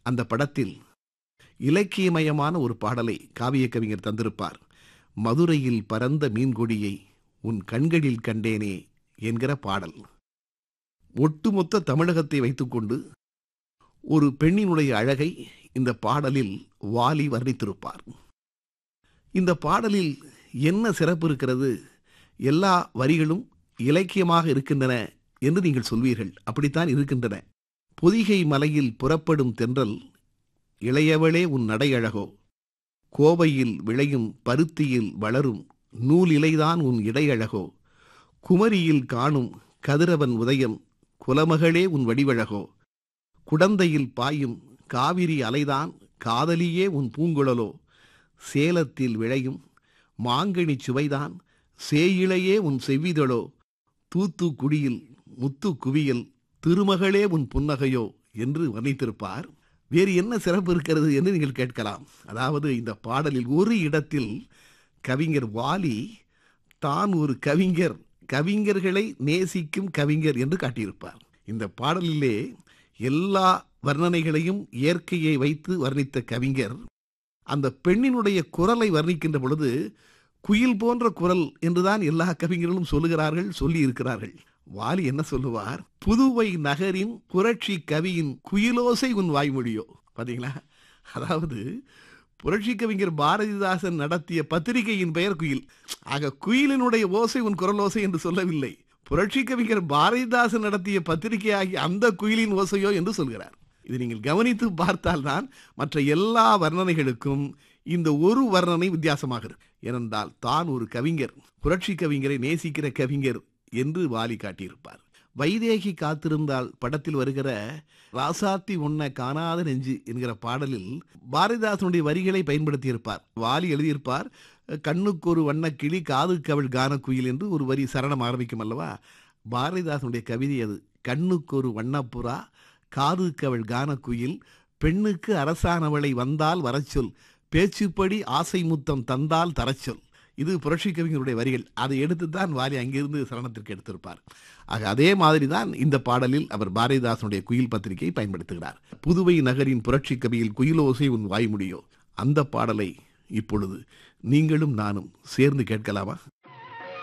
அந்த படத்தில் இலக்கியமயமான ஒரு பாடலை காவிய கவிஞர் தந்திருப்பார் மதுரையில் பரந்த மீன்கொடியை உன் கண்களில் கண்டேனே என்கிற பாடல் ஒட்டுமொத்த தமிழகத்தை வைத்துக்கொண்டு ஒரு பெண்ணினுடைய அழகை இந்த பாடலில் வாலி வர்ணித்திருப்பார் இந்த பாடலில் என்ன சிறப்பு இருக்கிறது எல்லா வரிகளும் இலக்கியமாக இருக்கின்றன என்று நீங்கள் சொல்வீர்கள் அப்படித்தான் இருக்கின்றன பொதிகை மலையில் புறப்படும் தென்றல் இளையவளே உன் நடையழகோ கோவையில் விளையும் பருத்தியில் வளரும் நூல் இலைதான் உன் இடையழகோ குமரியில் காணும் கதிரவன் உதயம் குலமகளே உன் வடிவழகோ குடந்தையில் பாயும் காவிரி அலைதான் காதலியே உன் பூங்குழலோ சேலத்தில் விளையும் மாங்கனி சுவைதான் சேயிழையே உன் செவ்விதழோ தூத்துக்குடியில் முத்து குவியல் திருமகளே உன் புன்னகையோ என்று வர்ணித்திருப்பார் வேறு என்ன சிறப்பு இருக்கிறது என்று நீங்கள் கேட்கலாம் அதாவது இந்த பாடலில் ஒரு இடத்தில் கவிஞர் வாலி தான் ஒரு கவிஞர் கவிஞர்களை நேசிக்கும் கவிஞர் என்று காட்டியிருப்பார் இந்த பாடலிலே எல்லா வர்ணனைகளையும் இயற்கையை வைத்து வர்ணித்த கவிஞர் அந்த பெண்ணினுடைய குரலை வர்ணிக்கின்ற பொழுது குயில் போன்ற குரல் என்றுதான் எல்லா கவிஞர்களும் சொல்லுகிறார்கள் சொல்லி இருக்கிறார்கள் வாலி என்ன சொல்லுவார் புதுவை நகரின் புரட்சி கவியின் குயிலோசை உன் வாய்மொழியோ பாத்தீங்களா அதாவது புரட்சி கவிஞர் பாரதிதாசன் நடத்திய பத்திரிகையின் பெயர் குயில் ஆக குயிலினுடைய ஓசை உன் குரல் ஓசை என்று சொல்லவில்லை புரட்சி கவிஞர் பாரதிதாசன் நடத்திய பத்திரிகையாகிய அந்த குயிலின் ஓசையோ என்று சொல்கிறார் இது நீங்கள் கவனித்து பார்த்தால்தான் மற்ற எல்லா வர்ணனைகளுக்கும் இந்த ஒரு வர்ணனை வித்தியாசமாக இருக்கு ஏனென்றால் தான் ஒரு கவிஞர் புரட்சி கவிஞரை நேசிக்கிற கவிஞர் என்று வாலி காட்டியிருப்பார் வைதேகி காத்திருந்தால் படத்தில் வருகிற ராசாத்தி உன்னை காணாத நெஞ்சு என்கிற பாடலில் பாரதிதாசனுடைய வரிகளை பயன்படுத்தியிருப்பார் வாலி எழுதியிருப்பார் கண்ணுக்கு ஒரு வண்ணக்கிளி காதுக்கு அவள் கானக்குயில் என்று ஒரு வரி சரணம் ஆரம்பிக்கும் அல்லவா பாரதிதாசனுடைய கவிதை அது கண்ணுக்கு ஒரு வண்ணப்புறா காதுக்கு அவள் கானக்குயில் பெண்ணுக்கு அரசானவளை வந்தால் வரச்சொல் பேச்சுப்படி ஆசை முத்தம் தந்தால் தரச்சொல் இது புரட்சி கவிஞருடைய வரிகள் அதை எடுத்து தான் வாலி அங்கிருந்து சரணத்திற்கு எடுத்திருப்பார் ஆக அதே மாதிரி தான் இந்த பாடலில் அவர் பாரதிதாசனுடைய குயில் பத்திரிகையை பயன்படுத்துகிறார் புதுவை நகரின் புரட்சி கவியில் குயிலோசை உன் வாய்முடியோ அந்த பாடலை இப்பொழுது நீங்களும் நானும் சேர்ந்து கேட்கலாமா